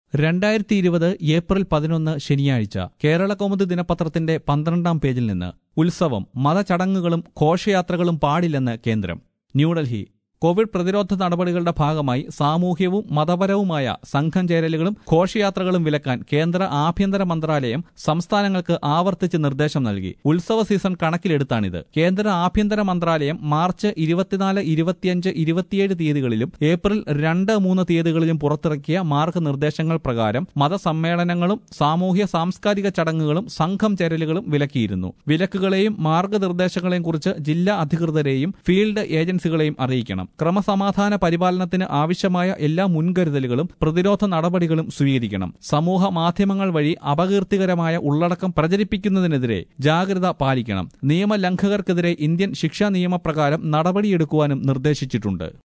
രണ്ടായിരത്തി ഇരുപത് ഏപ്രിൽ പതിനൊന്ന് ശനിയാഴ്ച കേരള കൗമുദി ദിനപത്രത്തിന്റെ പന്ത്രണ്ടാം പേജിൽ നിന്ന് ഉത്സവം മതചടങ്ങുകളും ഘോഷയാത്രകളും പാടില്ലെന്ന് കേന്ദ്രം ന്യൂഡൽഹി കോവിഡ് പ്രതിരോധ നടപടികളുടെ ഭാഗമായി സാമൂഹ്യവും മതപരവുമായ സംഘം ചേരലുകളും ഘോഷയാത്രകളും വിലക്കാൻ കേന്ദ്ര ആഭ്യന്തര മന്ത്രാലയം സംസ്ഥാനങ്ങൾക്ക് ആവർത്തിച്ച് നിർദ്ദേശം നൽകി ഉത്സവ സീസൺ കണക്കിലെടുത്താണിത് കേന്ദ്ര ആഭ്യന്തര മന്ത്രാലയം മാർച്ച് ഇരുപത്തിനാല് ഇരുപത്തിയഞ്ച് ഇരുപത്തിയേഴ് തീയതികളിലും ഏപ്രിൽ രണ്ട് മൂന്ന് തീയതികളിലും പുറത്തിറക്കിയ മാർഗനിർദ്ദേശങ്ങൾ പ്രകാരം മതസമ്മേളനങ്ങളും സാമൂഹ്യ സാംസ്കാരിക ചടങ്ങുകളും സംഘം ചേരലുകളും വിലക്കിയിരുന്നു വിലക്കുകളെയും മാർഗനിർദ്ദേശങ്ങളെയും കുറിച്ച് ജില്ലാ അധികൃതരെയും ഫീൽഡ് ഏജൻസികളെയും അറിയിക്കണം ക്രമസമാധാന പരിപാലനത്തിന് ആവശ്യമായ എല്ലാ മുൻകരുതലുകളും പ്രതിരോധ നടപടികളും സ്വീകരിക്കണം സമൂഹ മാധ്യമങ്ങൾ വഴി അപകീർത്തികരമായ ഉള്ളടക്കം പ്രചരിപ്പിക്കുന്നതിനെതിരെ ജാഗ്രത പാലിക്കണം നിയമലംഘകർക്കെതിരെ ഇന്ത്യൻ ശിക്ഷാ നിയമപ്രകാരം നടപടിയെടുക്കുവാനും നിർദ്ദേശിച്ചിട്ടുണ്ട്